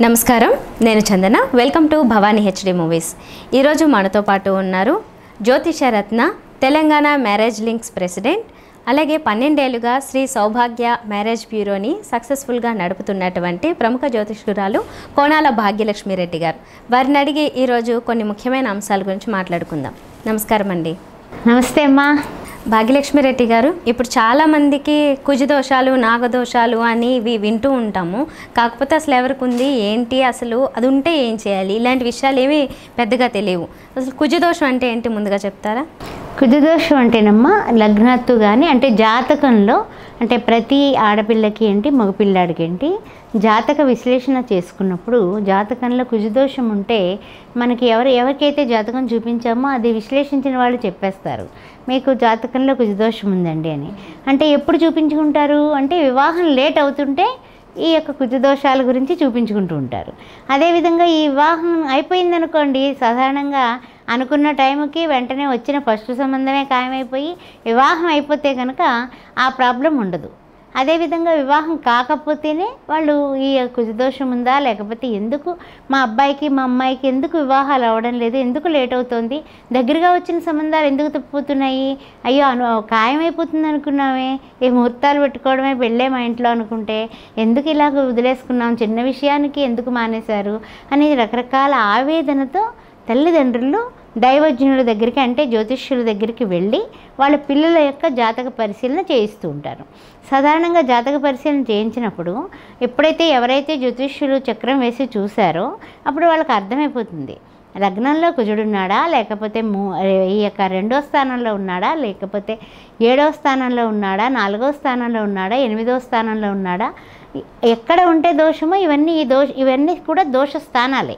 నమస్కారం నేను Chandana welcome to Bhavani HD movies ఈరోజు మనతో పాటు ఉన్నారు జ్యోతిషరత్న తెలంగాణ మ్యారేజ్ లింక్స్ ప్రెసిడెంట్ అలాగే పన్నెండేళ్లుగా శ్రీ సౌభాగ్య మ్యారేజ్ బ్యూరోని సక్సెస్ఫుల్గా నడుపుతున్నటువంటి ప్రముఖ జ్యోతిష్కురాలు కోణాల భాగ్యలక్ష్మి రెడ్డి గారు వారిని అడిగి ఈరోజు కొన్ని ముఖ్యమైన అంశాల గురించి మాట్లాడుకుందాం నమస్కారం అండి నమస్తే అమ్మా భాగ్యలక్ష్మి రెడ్డి గారు ఇప్పుడు చాలా మందికి కుజదోషాలు నాగదోషాలు అని ఇవి వింటూ ఉంటాము కాకపోతే అసలు ఎవరికి ఉంది ఏంటి అసలు అది ఉంటే ఏం చేయాలి ఇలాంటి విషయాలు ఏమీ పెద్దగా తెలియవు అసలు కుజదోషం అంటే ఏంటి ముందుగా చెప్తారా కుజదోషం అంటేనమ్మా లగ్నత్తు కానీ అంటే జాతకంలో అంటే ప్రతి ఆడపిల్లకి ఏంటి మగపిల్లాడికి ఏంటి జాతక విశ్లేషణ చేసుకున్నప్పుడు జాతకంలో కుజదోషం ఉంటే మనకి ఎవరు ఎవరికైతే జాతకం చూపించామో అది విశ్లేషించిన వాళ్ళు చెప్పేస్తారు మీకు జాతకంలో కుజదోషం ఉందండి అని అంటే ఎప్పుడు చూపించుకుంటారు అంటే వివాహం లేట్ అవుతుంటే ఈ యొక్క కుజదోషాల గురించి చూపించుకుంటూ ఉంటారు అదేవిధంగా ఈ వివాహం అయిపోయిందనుకోండి సాధారణంగా అనుకున్న టైంకి వెంటనే వచ్చిన ఫస్ట్ సంబంధమే ఖాయమైపోయి వివాహం అయిపోతే కనుక ఆ ప్రాబ్లం ఉండదు అదేవిధంగా వివాహం కాకపోతేనే వాళ్ళు ఈ కుజదోషం ఉందా లేకపోతే ఎందుకు మా అబ్బాయికి మా అమ్మాయికి ఎందుకు వివాహాలు అవ్వడం లేదు ఎందుకు లేట్ అవుతోంది దగ్గరగా వచ్చిన సంబంధాలు ఎందుకు తప్పిపోతున్నాయి అయ్యో అను ఖాయమైపోతుంది అనుకున్నామే ఈ ముహూర్తాలు పెట్టుకోవడమే పెళ్ళే మా ఇంట్లో అనుకుంటే ఎందుకు ఇలాగ వదిలేసుకున్నాం చిన్న విషయానికి ఎందుకు మానేశారు అనేది రకరకాల ఆవేదనతో తల్లిదండ్రులు దైవజ్ఞుల దగ్గరికి అంటే జ్యోతిష్యుల దగ్గరికి వెళ్ళి వాళ్ళ పిల్లల యొక్క జాతక పరిశీలన చేయిస్తూ ఉంటారు సాధారణంగా జాతక పరిశీలన చేయించినప్పుడు ఎప్పుడైతే ఎవరైతే జ్యోతిష్యులు చక్రం వేసి చూశారో అప్పుడు వాళ్ళకి అర్థమైపోతుంది లగ్నంలో కుజుడున్నాడా లేకపోతే మూ ఈ యొక్క రెండో స్థానంలో ఉన్నాడా లేకపోతే ఏడో స్థానంలో ఉన్నాడా నాలుగో స్థానంలో ఉన్నాడా ఎనిమిదో స్థానంలో ఉన్నాడా ఎక్కడ ఉంటే దోషమో ఇవన్నీ ఈ దోష ఇవన్నీ కూడా దోష స్థానాలే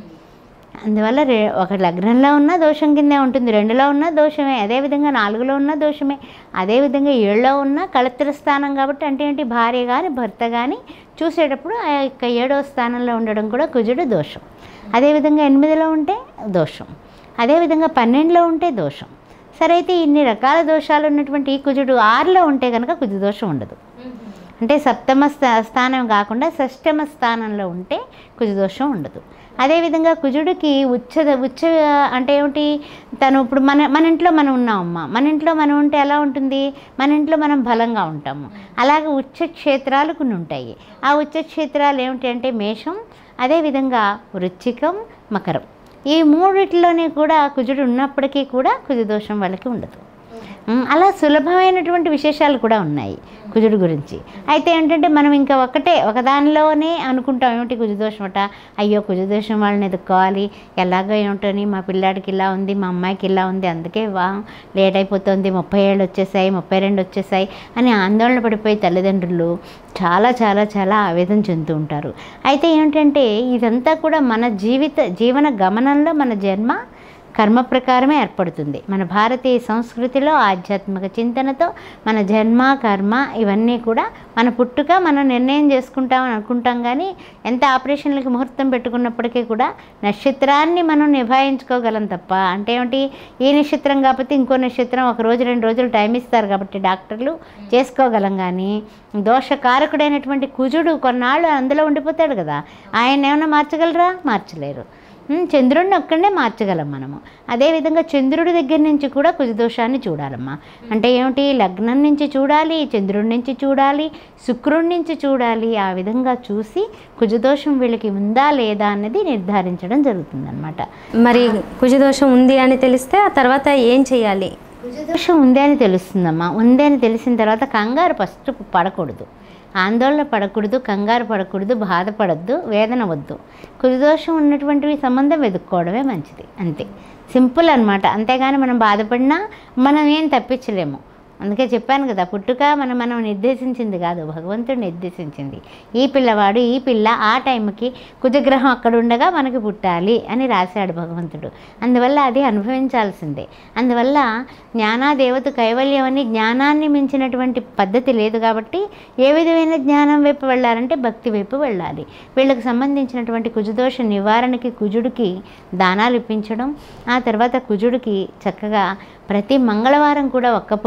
అందువల్ల రే ఒక లగ్నంలో ఉన్న దోషం కిందే ఉంటుంది రెండులో ఉన్న దోషమే అదేవిధంగా నాలుగులో ఉన్న దోషమే అదేవిధంగా ఏడులో ఉన్న కళత్ర స్థానం కాబట్టి అంటే ఏంటి భార్య కానీ భర్త కానీ చూసేటప్పుడు ఆ యొక్క ఏడో స్థానంలో ఉండడం కూడా కుజుడు దోషం అదేవిధంగా ఎనిమిదిలో ఉంటే దోషం అదేవిధంగా పన్నెండులో ఉంటే దోషం సరే అయితే ఇన్ని రకాల దోషాలు ఉన్నటువంటి ఈ కుజుడు ఆరులో ఉంటే కనుక కుజు దోషం ఉండదు అంటే సప్తమ స్థా స్థానం కాకుండా షష్టమ స్థానంలో ఉంటే కుజదోషం ఉండదు అదేవిధంగా కుజుడికి ఉచ్చ ఉచ్చ అంటే ఏమిటి తను ఇప్పుడు మన మన ఇంట్లో మనం ఉన్నామమ్మా మన ఇంట్లో మనం ఉంటే ఎలా ఉంటుంది మన ఇంట్లో మనం బలంగా ఉంటాము అలాగే ఉచ్చ క్షేత్రాలు కొన్ని ఉంటాయి ఆ ఉచ్చ క్షేత్రాలు ఏమిటి అంటే మేషం అదేవిధంగా వృచ్చికం మకరం ఈ మూడిట్లోనే కూడా కుజుడు ఉన్నప్పటికీ కూడా కుజదోషం వాళ్ళకి ఉండదు ఉమ్, అలా సులభమైనటువంటి విశేషాలు కూడా ఉన్నాయి కుజుడు గురించి అయితే ఏంటంటే మనం ఇంకా ఒకటే ఒకదానిలోనే అనుకుంటాం ఏమిటి కుజదోషం అట అయ్యో కుజదోషం వాళ్ళని ఎదుర్కోవాలి ఎలాగో ఏమిటని మా పిల్లాడికి ఇలా ఉంది మా అమ్మాయికి ఇలా ఉంది అందుకే వివాహం లేట్ అయిపోతుంది ముప్పై ఏళ్ళు వచ్చేసాయి ముప్పై రెండు వచ్చేసాయి అని ఆందోళన పడిపోయి తల్లిదండ్రులు చాలా చాలా చాలా ఆవేదన చెందుతూ ఉంటారు అయితే ఏంటంటే ఇదంతా కూడా మన జీవిత జీవన గమనంలో మన జన్మ కర్మ ప్రకారమే ఏర్పడుతుంది మన భారతీయ సంస్కృతిలో ఆధ్యాత్మిక చింతనతో మన జన్మ కర్మ ఇవన్నీ కూడా మన పుట్టుక మనం నిర్ణయం చేసుకుంటామని అనుకుంటాం కానీ ఎంత ఆపరేషన్లకి ముహూర్తం పెట్టుకున్నప్పటికీ కూడా నక్షత్రాన్ని మనం నిభాయించుకోగలం తప్ప అంటే ఏమిటి ఈ నక్షత్రం కాకపోతే ఇంకో నక్షత్రం ఒక రోజు రెండు రోజులు టైం ఇస్తారు కాబట్టి డాక్టర్లు చేసుకోగలం కానీ దోషకారకుడైనటువంటి కుజుడు కొన్నాళ్ళు అందులో ఉండిపోతాడు కదా ఆయన ఏమైనా మార్చగలరా మార్చలేరు ఉమ్, చంద్రుడిని ఒక్కడే మార్చగలం మనము అదేవిధంగా చంద్రుడి దగ్గర నుంచి కూడా కుజదోషాన్ని చూడాలమ్మా అంటే ఏమిటి లగ్నం నుంచి చూడాలి చంద్రుడి నుంచి చూడాలి శుక్రుడి నుంచి చూడాలి ఆ విధంగా చూసి కుజదోషం వీళ్ళకి ఉందా లేదా అన్నది నిర్ధారించడం జరుగుతుందన్నమాట మరి కుజదోషం ఉంది అని తెలిస్తే ఆ తర్వాత ఏం చేయాలి కుజదోషం ఉంది అని తెలుస్తుందమ్మా ఉంది అని తెలిసిన తర్వాత కంగారు ఫస్ట్ పడకూడదు ఆందోళన పడకూడదు కంగారు పడకూడదు బాధపడద్దు వేదన వద్దు కుజదోషం ఉన్నటువంటివి సంబంధం వెతుక్కోవడమే మంచిది అంతే సింపుల్ అనమాట అంతేగాని మనం బాధపడినా మనం ఏం తప్పించలేము అందుకే చెప్పాను కదా పుట్టుక మనం మనం నిర్దేశించింది కాదు భగవంతుడు నిర్దేశించింది ఈ పిల్లవాడు ఈ పిల్ల ఆ టైంకి కుజగ్రహం అక్కడ ఉండగా మనకి పుట్టాలి అని రాశాడు భగవంతుడు అందువల్ల అది అనుభవించాల్సిందే అందువల్ల జ్ఞానాదేవత కైవల్యం అని జ్ఞానాన్ని మించినటువంటి పద్ధతి లేదు కాబట్టి ఏ విధమైన జ్ఞానం వైపు వెళ్ళాలంటే భక్తి వైపు వెళ్ళాలి వీళ్ళకి సంబంధించినటువంటి కుజదోష నివారణకి కుజుడికి దానాలు ఇప్పించడం ఆ తర్వాత కుజుడికి చక్కగా ప్రతి మంగళవారం కూడా ఒక్క పొద్దు ఉండి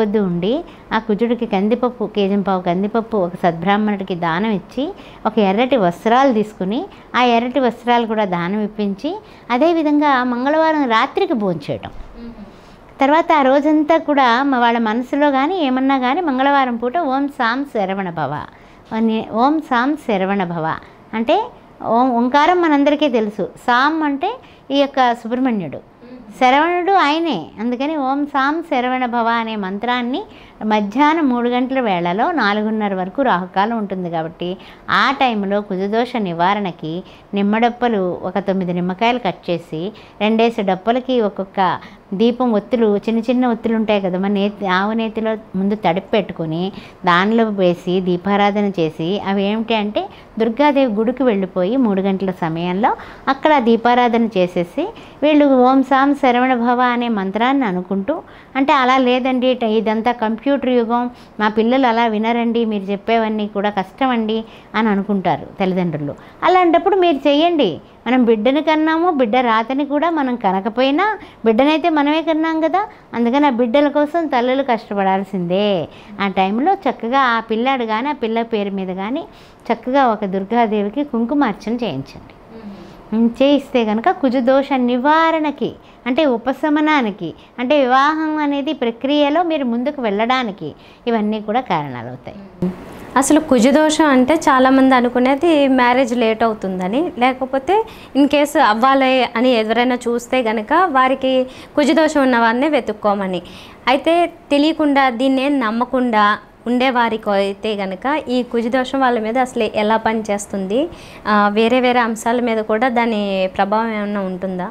ఉండి ఆ కుజుడికి కందిపప్పు కేజీ పావు కందిపప్పు ఒక సద్బ్రాహ్మణుడికి దానం ఇచ్చి ఒక ఎర్రటి వస్త్రాలు తీసుకుని ఆ ఎర్రటి వస్త్రాలు కూడా దానం ఇప్పించి అదేవిధంగా మంగళవారం రాత్రికి భోంచేయటం తర్వాత ఆ రోజంతా కూడా మా వాళ్ళ మనసులో కానీ ఏమన్నా కానీ మంగళవారం పూట ఓం సాం శరవణ భవ అని ఓం సాం శరవణ భవ అంటే ఓం ఓంకారం మనందరికీ తెలుసు సాం అంటే ఈ యొక్క సుబ్రహ్మణ్యుడు శరవణుడు ఆయనే అందుకని ఓం సాం శరవణ భవ అనే మంత్రాన్ని మధ్యాహ్నం మూడు గంటల వేళలో నాలుగున్నర వరకు రాహుకాలం ఉంటుంది కాబట్టి ఆ టైంలో కుజదోష నివారణకి నిమ్మడప్పలు ఒక తొమ్మిది నిమ్మకాయలు కట్ చేసి రెండేసి డప్పలకి ఒక్కొక్క దీపం ఒత్తులు చిన్న చిన్న ఒత్తులు ఉంటాయి కదా మన నేతి ఆవు నేతిలో ముందు తడిపి పెట్టుకొని దానిలో వేసి దీపారాధన చేసి అవి ఏమిటి అంటే దుర్గాదేవి గుడికి వెళ్ళిపోయి మూడు గంటల సమయంలో అక్కడ దీపారాధన చేసేసి వీళ్ళు ఓం సాం శరవణ భవ అనే మంత్రాన్ని అనుకుంటూ అంటే అలా లేదండి ఇట- ఇదంతా కంప్యూటర్ యుగం మా పిల్లలు అలా వినరండి మీరు చెప్పేవన్నీ కూడా కష్టం అండి అని అనుకుంటారు తల్లిదండ్రులు అలాంటప్పుడు మీరు చెయ్యండి మనం బిడ్డని కన్నాము బిడ్డ రాతని కూడా మనం కనకపోయినా బిడ్డనైతే మనమే కన్నాం కదా అందుకని ఆ బిడ్డల కోసం తల్లులు కష్టపడాల్సిందే ఆ టైంలో చక్కగా ఆ పిల్లాడు కానీ ఆ పిల్ల పేరు మీద కానీ చక్కగా ఒక దుర్గాదేవికి కుంకుమార్చన చేయించండి ఉమ్, చేయిస్తే కనుక కుజదోష నివారణకి అంటే ఉపశమనానికి అంటే వివాహం అనేది ప్రక్రియలో మీరు ముందుకు వెళ్ళడానికి ఇవన్నీ కూడా కారణాలు అవుతాయి అసలు కుజదోషం అంటే చాలామంది అనుకునేది మ్యారేజ్ లేట్ అవుతుందని లేకపోతే ఇన్ కేసు అవ్వాలి అని ఎవరైనా చూస్తే గనక వారికి కుజదోషం ఉన్న వారినే వెతుక్కోమని అయితే తెలియకుండా దీన్ని ఏం నమ్మకుండా ఉండేవారికి అయితే గనక ఈ కుజదోషం వాళ్ళ మీద అసలు ఎలా పనిచేస్తుంది ఆ, వేరే వేరే అంశాల మీద కూడా దాని ప్రభావం ఏమైనా ఉంటుందా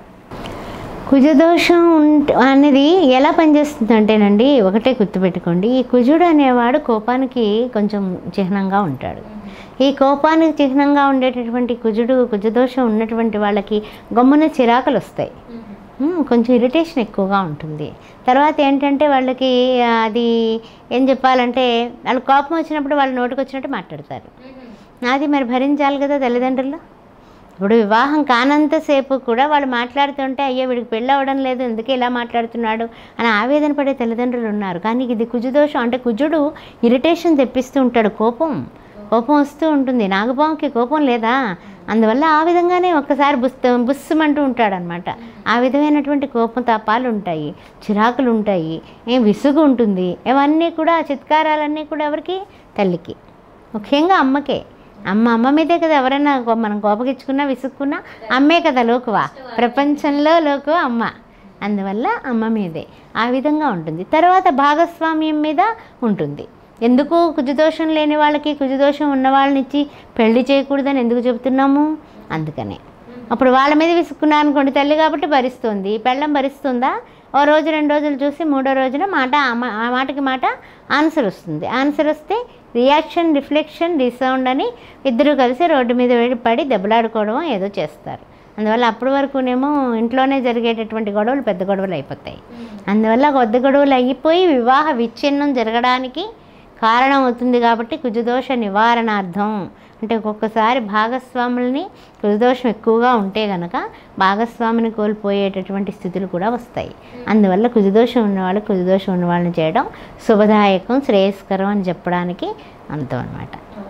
కుజదోషం ఉంట అనేది ఎలా పనిచేస్తుంది అంటేనండి ఒకటే గుర్తుపెట్టుకోండి ఈ కుజుడు అనేవాడు కోపానికి కొంచెం చిహ్నంగా ఉంటాడు ఈ కోపానికి చిహ్నంగా ఉండేటటువంటి కుజుడు కుజదోషం ఉన్నటువంటి వాళ్ళకి గమ్మున చిరాకులు వస్తాయి ఉమ్, కొంచెం ఇరిటేషన్ ఎక్కువగా ఉంటుంది తర్వాత ఏంటంటే వాళ్ళకి అది ఏం చెప్పాలంటే వాళ్ళు కోపం వచ్చినప్పుడు వాళ్ళు నోటికి వచ్చినట్టు మాట్లాడతారు అది మరి భరించాలి కదా తల్లిదండ్రులు ఇప్పుడు వివాహం కానంతసేపు కూడా వాళ్ళు మాట్లాడుతుంటే అయ్యో వీడికి పెళ్ళి అవ్వడం లేదు ఎందుకు ఇలా మాట్లాడుతున్నాడు అని ఆవేదన పడే తల్లిదండ్రులు ఉన్నారు కానీ ఇది కుజుదోషం అంటే కుజుడు ఇరిటేషన్ తెప్పిస్తూ ఉంటాడు కోపం కోపం వస్తూ ఉంటుంది నాగపాముకి కోపం లేదా అందువల్ల ఆ విధంగానే ఒక్కసారి బుస్ బుస్సుమంటూ ఉంటాడనమాట ఆ విధమైనటువంటి కోపం తాపాలు ఉంటాయి చిరాకులు ఉంటాయి ఏం విసుగు ఉంటుంది ఇవన్నీ కూడా ఆ చిత్కారాలన్నీ కూడా ఎవరికి తల్లికి ముఖ్యంగా అమ్మకే అమ్మ అమ్మ మీదే కదా ఎవరైనా కో- మనం కోపగించుకున్నా విసుక్కున్నా అమ్మే కదా లోకువా ప్రపంచంలో లోకువ అమ్మ అందువల్ల అమ్మ మీదే ఆ విధంగా ఉంటుంది తర్వాత భాగస్వామ్యం మీద ఉంటుంది ఎందుకు కుజదోషం లేని వాళ్ళకి కుజదోషం ఉన్న వాళ్ళని ఇచ్చి పెళ్లి చేయకూడదని ఎందుకు చెబుతున్నాము అందుకనే అప్పుడు వాళ్ళ మీద విసుక్కున్నా అనుకోండి తల్లి కాబట్టి భరిస్తుంది పెళ్ళం భరిస్తుందా ఓ రోజు రెండు రోజులు చూసి మూడో రోజున మాట ఆ మా- ఆ మాటకి మాట ఆన్సర్ వస్తుంది ఆన్సర్ వస్తే రియాక్షన్ రిఫ్లెక్షన్ రిసౌండ్ అని ఇద్దరు కలిసి రోడ్డు మీద వెళ్ళి పడి దెబ్బలాడుకోవడం ఏదో చేస్తారు అందువల్ల అప్పటి వరకునేమో ఇంట్లోనే జరిగేటటువంటి గొడవలు పెద్ద గొడవలు అయిపోతాయి అందువల్ల కొద్ది గొడవలు అయిపోయి వివాహ విచ్ఛిన్నం జరగడానికి కారణం అవుతుంది కాబట్టి కుజదోష నివారణార్థం అంటే ఒక్కొక్కసారి భాగస్వాములని కుజదోషం ఎక్కువగా ఉంటే గనక భాగస్వామిని కోల్పోయేటటువంటి స్థితులు కూడా వస్తాయి అందువల్ల కుజదోషం ఉన్నవాళ్ళు కుజదోషం ఉన్న వాళ్ళని చేయడం శుభదాయకం శ్రేయస్కరం అని చెప్పడానికి అంతం అనమాట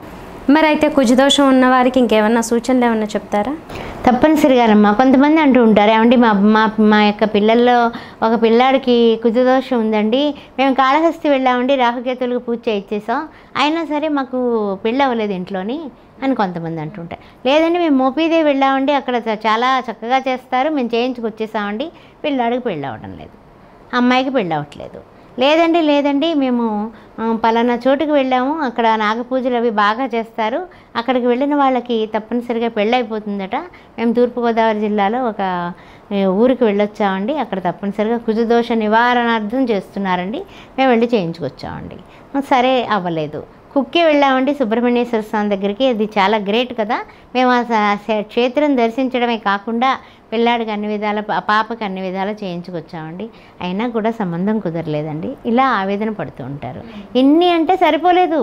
మరి అయితే కుజదోషం ఉన్న వారికి ఇంకేమన్నా సూచనలు ఏమన్నా చెప్తారా తప్పనిసరిగానమ్మా కొంతమంది అంటూ ఉంటారు ఏమండి మా మా మా యొక్క పిల్లల్లో ఒక పిల్లాడికి కుజదోషం ఉందండి మేము కాళహస్తి వెళ్ళామండి రాహుకేతులకు పూజ చేయించేసాం అయినా సరే మాకు పెళ్ళి అవ్వలేదు ఇంట్లోని అని కొంతమంది అంటుంటారు లేదండి మేము మోపీదే వెళ్ళామండి అక్కడ చ- చాలా చక్కగా చేస్తారు మేము చేయించుకొచ్చేసామండి పిల్లాడికి పెళ్ళి అవ్వడం లేదు అమ్మాయికి పెళ్ళి అవ్వట్లేదు లేదండి లేదండి మేము ఆ, పలానా చోటుకి వెళ్ళాము అక్కడ నాగపూజలు అవి బాగా చేస్తారు అక్కడికి వెళ్ళిన వాళ్ళకి తప్పనిసరిగా పెళ్ళి అయిపోతుందట మేము తూర్పుగోదావరి జిల్లాలో ఒక ఏ, ఊరికి వెళ్ళొచ్చామండి అక్కడ తప్పనిసరిగా కుజదోష నివారణార్థం చేస్తున్నారండి మేము వెళ్ళి చేయించుకొచ్చామండి ఆ, సరే అవ్వలేదు కుక్కి వెళ్ళామండి సుబ్రహ్మణ్యేశ్వర స్వామి దగ్గరికి అది చాలా గ్రేట్ కదా మేము ఆ స- స- క్షేత్రం దర్శించడమే కాకుండా పిల్లాడికి అన్ని విధాల పా- పాపకి అన్ని విధాలు చేయించుకొచ్చామండి అయినా కూడా సంబంధం కుదరలేదండి ఇలా ఆవేదన పడుతూ ఉంటారు ఇన్ని అంటే సరిపోలేదు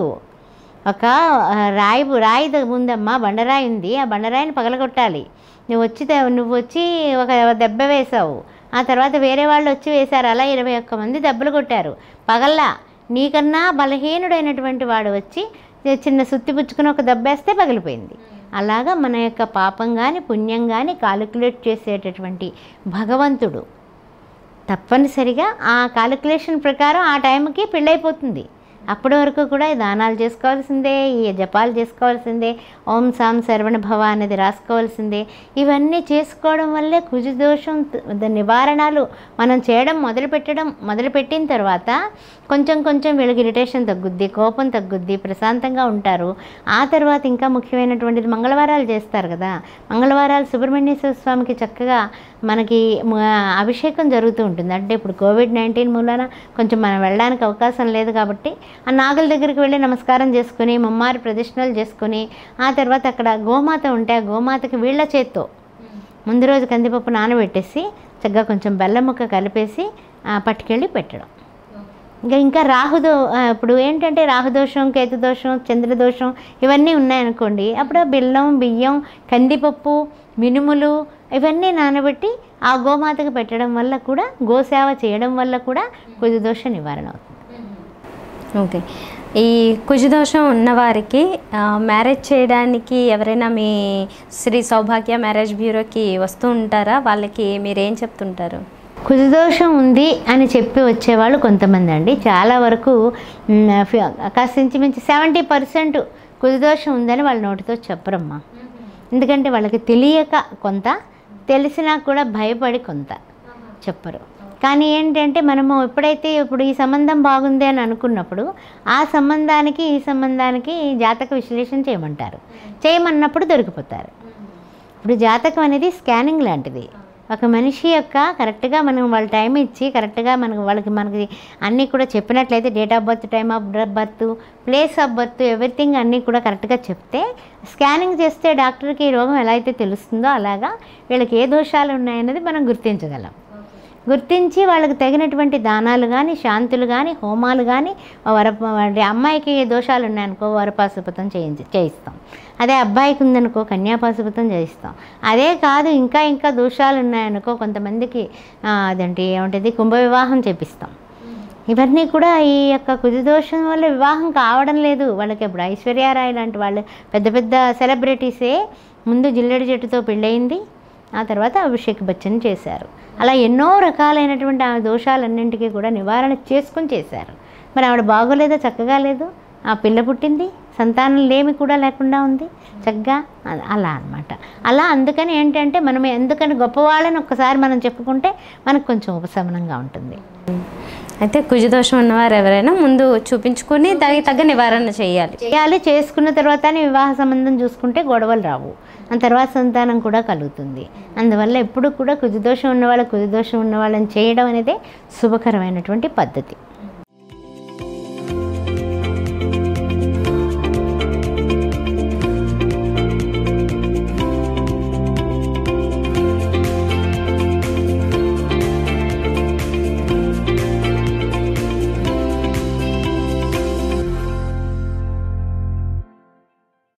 ఒక ఆ, రాయి రాయి ద- ఉందమ్మా బండరాయి ఉంది ఆ బండరాయిని పగలగొట్టాలి నువ్వు వచ్చి ద- నువ్వు వచ్చి ఒక దెబ్బ వేసావు ఆ తర్వాత వేరే వాళ్ళు వచ్చి వేశారు అలా ఇరవై ఒక్క మంది దెబ్బలు కొట్టారు పగల్లా నీకన్నా బలహీనుడైనటువంటి వాడు వచ్చి చిన్న సుత్తి పుచ్చుకుని ఒక దెబ్బేస్తే పగిలిపోయింది అలాగా మన యొక్క పాపం కానీ పుణ్యం కానీ కాలిక్యులేట్ చేసేటటువంటి భగవంతుడు తప్పనిసరిగా ఆ కాలిక్యులేషన్ ప్రకారం ఆ టైంకి పెళ్ళైపోతుంది అప్పటి వరకు కూడా ఈ దానాలు చేసుకోవాల్సిందే ఈ జపాలు చేసుకోవాల్సిందే ఓం సాం శరవణ భవ అనేది రాసుకోవాల్సిందే ఇవన్నీ చేసుకోవడం వల్లే కుజదోషం త- నివారణలు మనం చేయడం మొదలుపెట్టడం మొదలుపెట్టిన తర్వాత కొంచెం కొంచెం వీళ్ళకి ఇరిటేషన్ తగ్గుద్ది కోపం తగ్గుద్ది ప్రశాంతంగా ఉంటారు ఆ తర్వాత ఇంకా ముఖ్యమైనటువంటిది మంగళవారాలు చేస్తారు కదా మంగళవారాలు సుబ్రహ్మణ్యేశ్వర స్వామికి చక్కగా మనకి మ- అభిషేకం జరుగుతూ ఉంటుంది అంటే ఇప్పుడు కోవిడ్ నైన్టీన్ మూలాన కొంచెం మనం వెళ్ళడానికి అవకాశం లేదు కాబట్టి ఆ నాగుల దగ్గరికి వెళ్ళి నమస్కారం చేసుకుని మమ్మారి ప్రదక్షిణలు చేసుకుని ఆ తర్వాత అక్కడ గోమాత ఉంటే ఆ గోమాతకి వీళ్ళ చేత్తో ముందు రోజు కందిపప్పు నానబెట్టేసి చక్కగా కొంచెం బెల్లం ముక్క కలిపేసి ఆ, పట్టుకెళ్ళి పెట్టడం ఇంకా ఇంకా రాహుదో ఆ, ఇప్పుడు ఏంటంటే రాహుదోషం కేతుదోషం చంద్రదోషం ఇవన్నీ ఉన్నాయనుకోండి అప్పుడు బెల్లం బియ్యం కందిపప్పు మినుములు ఇవన్నీ నానబెట్టి ఆ గోమాతకు పెట్టడం వల్ల కూడా గోసేవ చేయడం వల్ల కూడా కుజదోష నివారణ అవుతుంది ఓకే ఈ కుజదోషం ఉన్నవారికి ఆ, మ్యారేజ్ చేయడానికి ఎవరైనా మీ శ్రీ సౌభాగ్య మ్యారేజ్ బ్యూరోకి వస్తూ ఉంటారా వాళ్ళకి మీరేం చెప్తుంటారు కుజదోషం ఉంది అని చెప్పి వచ్చేవాళ్ళు కొంతమంది అండి చాలా వరకు మ్, ఫి- కాస్త ఇంచుమించు సెవెంటీ పర్సెంట్ కుజదోషం ఉందని వాళ్ళ నోటితో చెప్పరమ్మా ఎందుకంటే వాళ్ళకి తెలియక కొంత తెలిసినా కూడా భయపడి కొంత చెప్పరు కానీ ఏంటంటే మనము ఎప్పుడైతే ఇప్పుడు ఈ సంబంధం బాగుంది అని అనుకున్నప్పుడు ఆ సంబంధానికి ఈ సంబంధానికి జాతక విశ్లేషణ చేయమంటారు చేయమన్నప్పుడు దొరికిపోతారు ఇప్పుడు జాతకం అనేది స్కానింగ్ లాంటిది ఒక మనిషి యొక్క కరెక్ట్గా మనం వాళ్ళ టైం ఇచ్చి కరెక్ట్గా మనకు వాళ్ళకి మనకి అన్నీ కూడా చెప్పినట్లయితే date of birth time of birth place of birth everything అన్నీ కూడా కరెక్ట్గా చెప్తే స్కానింగ్ చేస్తే డాక్టర్కి ఈ రోగం ఎలా అయితే తెలుస్తుందో అలాగా వీళ్ళకి ఏ దోషాలు ఉన్నాయన్నది మనం గుర్తించగలం గుర్తించి వాళ్ళకి తగినటువంటి దానాలు కానీ శాంతులు కానీ హోమాలు కానీ వర అంటే అమ్మాయికి దోషాలు ఉన్నాయనుకో వరపాశుపతం చేయించి చేయిస్తాం అదే అబ్బాయికి ఉందనుకో కన్యాపాశుపతం చేయిస్తాం అదే కాదు ఇంకా ఇంకా దోషాలు ఉన్నాయనుకో కొంతమందికి ఆ, అదేంటి ఏమంటుంది కుంభ వివాహం చేపిస్తాం ఇవన్నీ కూడా ఈ యొక్క కుజదోషం వల్ల వివాహం కావడం లేదు వాళ్ళకి ఇప్పుడు ఐశ్వర్యారాయ్ లాంటి వాళ్ళు పెద్ద పెద్ద సెలబ్రిటీసే ముందు జిల్లెడి చెట్టుతో పెళ్ళయింది ఆ తర్వాత అభిషేక్ బచ్చన్ చేశారు అలా ఎన్నో రకాలైనటువంటి ఆ దోషాలన్నింటికీ కూడా నివారణ చేసుకుని చేశారు మరి ఆవిడ బాగోలేదా చక్కగా లేదు ఆ పిల్ల పుట్టింది సంతానం లేమి కూడా లేకుండా ఉంది చక్కగా అ- అలా అన్నమాట అలా అందుకని ఏంటంటే మనం ఎందుకని గొప్పవాళ్ళని ఒక్కసారి మనం చెప్పుకుంటే మనకు కొంచెం ఉపశమనంగా ఉంటుంది అయితే కుజదోషం ఉన్నవారు ఎవరైనా ముందు చూపించుకొని దానికి తగ్గ నివారణ చేయాలి చేయాలి చేసుకున్న తర్వాతనే వివాహ సంబంధం చూసుకుంటే గొడవలు రావు ఆ తర్వాత సంతానం కూడా కలుగుతుంది అందువల్ల ఎప్పుడు కూడా కుజదోషం ఉన్నవాళ్ళు కుజదోషం ఉన్నవాళ్ళని చేయడం అనేది శుభకరమైనటువంటి పద్ధతి